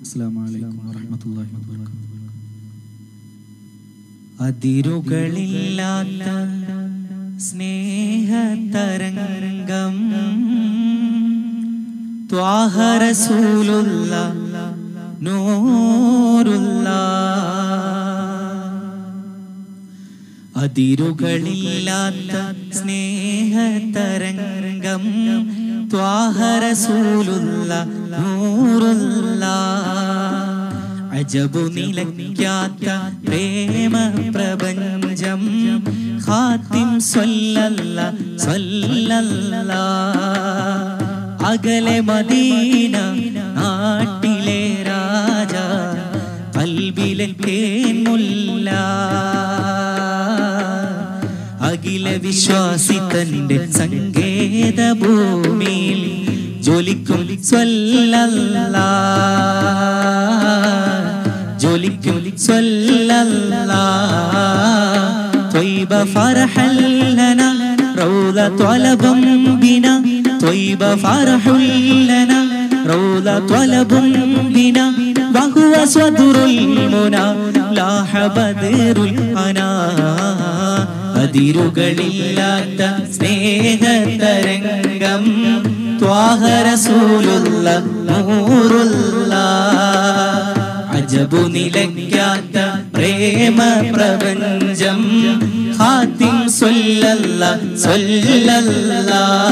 അസ്സാം വലൈക്കും വാഹമത്തല്ലാഹി വാബർക്കാത്തു അതിരുകളില്ലാത്ത സ്നേഹതരംഗം ത്വാഹരസൂലുള്ള നൂറുള്ള അതിരുകളില്ലാത്ത സ്നേഹതരംഗം ത്വാഹരസൂലുള്ള നൂറുള്ള അജബു നിലയ്ക്കാത്ത പ്രേമ പ്രപഞ്ചം ഖാത്തിം സ്വല്ലല്ല സ്വല്ലല്ല അകലെ മദീന നാട്ടിലെ രാജ കൽബിലെ തേൻമുല്ല അഖില വിശ്വാസി തന്റെ സങ്കേത ഭൂമിയിൽ ജോലിക്കും സ്വല്ലല്ല ജോലിക്കും സ്വല്ലല്ല طيب فرح لنا روضة طلب بنا طيب فرح لنا روضة طلب بنا وهو صدر المنى لاح بدر الأنا അതിരുകളില്ലാത്ത സ്നേഹതരംഗം ത്വാഹരസൂലുള്ള നൂറുള്ള അജബു നിലയ്ക്കാത്ത പ്രേമ പ്രപഞ്ചം ഹാത്തിം സ്വല്ലല്ല സ്വല്ലല്ല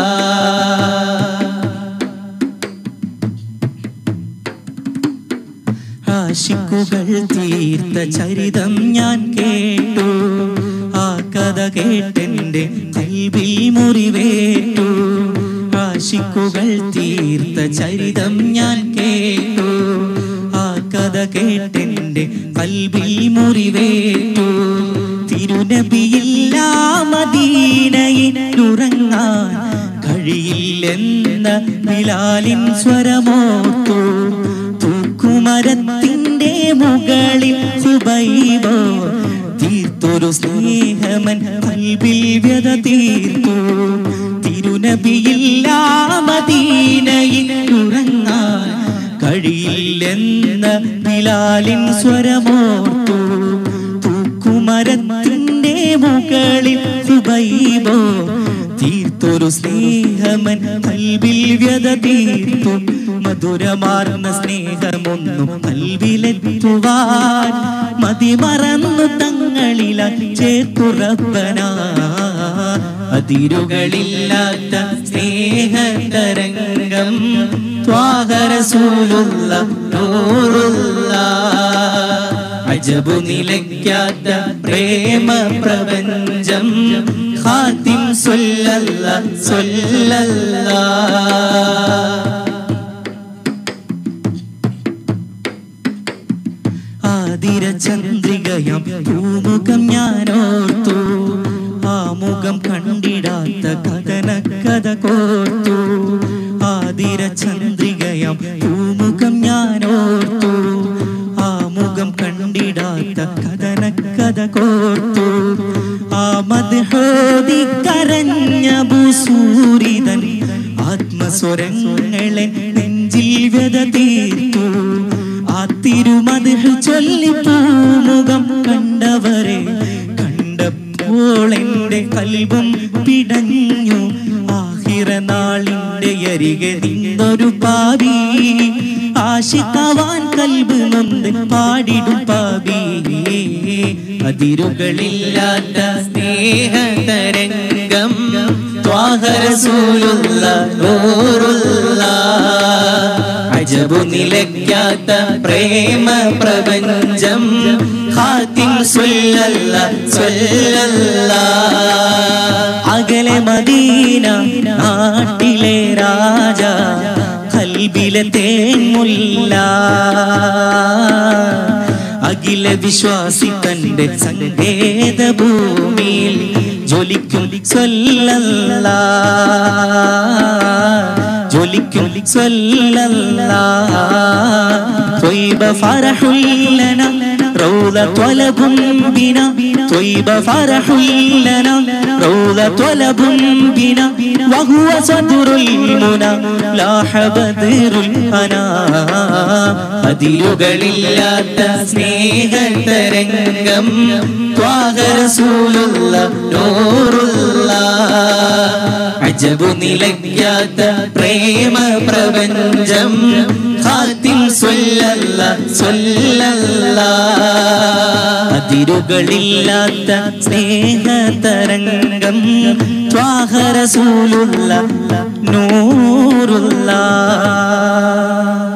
ആശിക്കുകൾ തീർത്ത ചരിതം ഞാൻ കേട്ടു ആ കഥ കേട്ടെന്റെ കൽവിൽ മുറിവേറ്റു ആശിക്കുകൾ തീർത്ത ചരിതം ഞാൻ കേട്ടു ആ കഥ കേട്ടെന്റെ കൽവിൽ മുറിവേറ്റു തിരുനബിയില്ലാ മദീനയിലുറങ്ങാൻ കഴിയില്ലെന്ന ബിലാലിൻ സ്വരമോർത്തു തൂക്കുമരത്തിന്റെ മുകളിൽ സുബൈബോ തീർത്തൊരു സ്നേഹമൻ കൽബിൽ വ്യത തീർത്തു തിരുനബിയില്ലാ മദീനയിൽ ഉറങ്ങാൻ കഴിയില്ലെന്ന ബിലാലിൻ സ്വരമോർത്തു തൂക്കുമരത്തിന്റെ മുകളിൽ സുബൈബോ തീർത്തൊരു സ്നേഹമൻ കൽവിൽ വ്യത തീർത്തു മധുരമാർന്ന സ്നേഹമൊന്നും കൽവിലെത്തുവാൻ മതിമറന്നു തങ്ങളില ചേർത്തുറപ്പന അതിരുകളില്ലാത്ത സ്നേഹതരംഗം ത്വാഹരസൂലുള്ള നൂറുള്ള അജബു നിലയ്ക്കാത്ത പ്രേമ പ്രപഞ്ചം ഖാത്തിം സ്വല്ലല്ല സ്വല്ലല്ല ആതിര ചന്ദ്രികയം പൂമുഖം ഞാനോർത്തു ആ മുഖം കണ്ടിടാത്ത കഥന കഥ കോർത്തു ആതിര ചന്ദ്രികയം പൂമുഖം ഞാനോർത്തു ആ മുഖം കണ്ടിടാത്ത കഥന കഥ കോർത്തു ആ മദ്ഹോദി കരഞ്ഞ ഭൂസൂരിതൻ ആത്മസ്വരങ്ങളെ നെഞ്ചിൽ വ്യത തീർത്തു ആ തിരുമതിൽ ചൊല്ലി പൂമുഖം കണ്ടവരെ കണ്ടപ്പോൾ എന്റെ കൽബും പിടഞ്ഞു ആഹിറ നാളിന്റെ അരികെ നിന്നൊരു പാവി ആശിക്കവാൻ കൽബ് നൊന്ന് പാടിടും പാവി അതിരുകളില്ലാത്ത സ്നേഹതരംഗം ത്വാഹരസൂലുള്ള നൂറുള്ള അജബു നിലയ്ക്കാത്ത പ്രേമ പ്രപഞ്ചം ഹാത്തിം സ്വല്ലല്ല സ്വല്ലല്ല അകലെ മദീന നാട്ടിലെ രാജ കൽബിലെ തേൻമുല്ല അഖില വിശ്വാസി തന്റെ സങ്കേത ഭൂമിയിൽ ജ്വലിക്കും സ്വല്ലല്ല ജ്വലിക്കും സ്വല്ലല്ല ത്വയ്ബ ഫറഹുൽ ലന روضة طلب بنا طيب فرح لنا روضة طلب بنا وهو صدر المنى لاح بدر الهنا അതിരുകളില്ലാത്ത സ്നേഹതരംഗം ത്വാഹരസൂലുള്ള നൂറുള്ള അജബു നിലയ്ക്കാത്ത പ്രേമ പ്രപഞ്ചം ഖാത്തിം സ്വല്ലല്ല സ്വല്ലല്ല അതിരുകളില്ലാത്ത സ്നേഹതരംഗം ത്വാഹരസൂലുള്ള നൂറുള്ള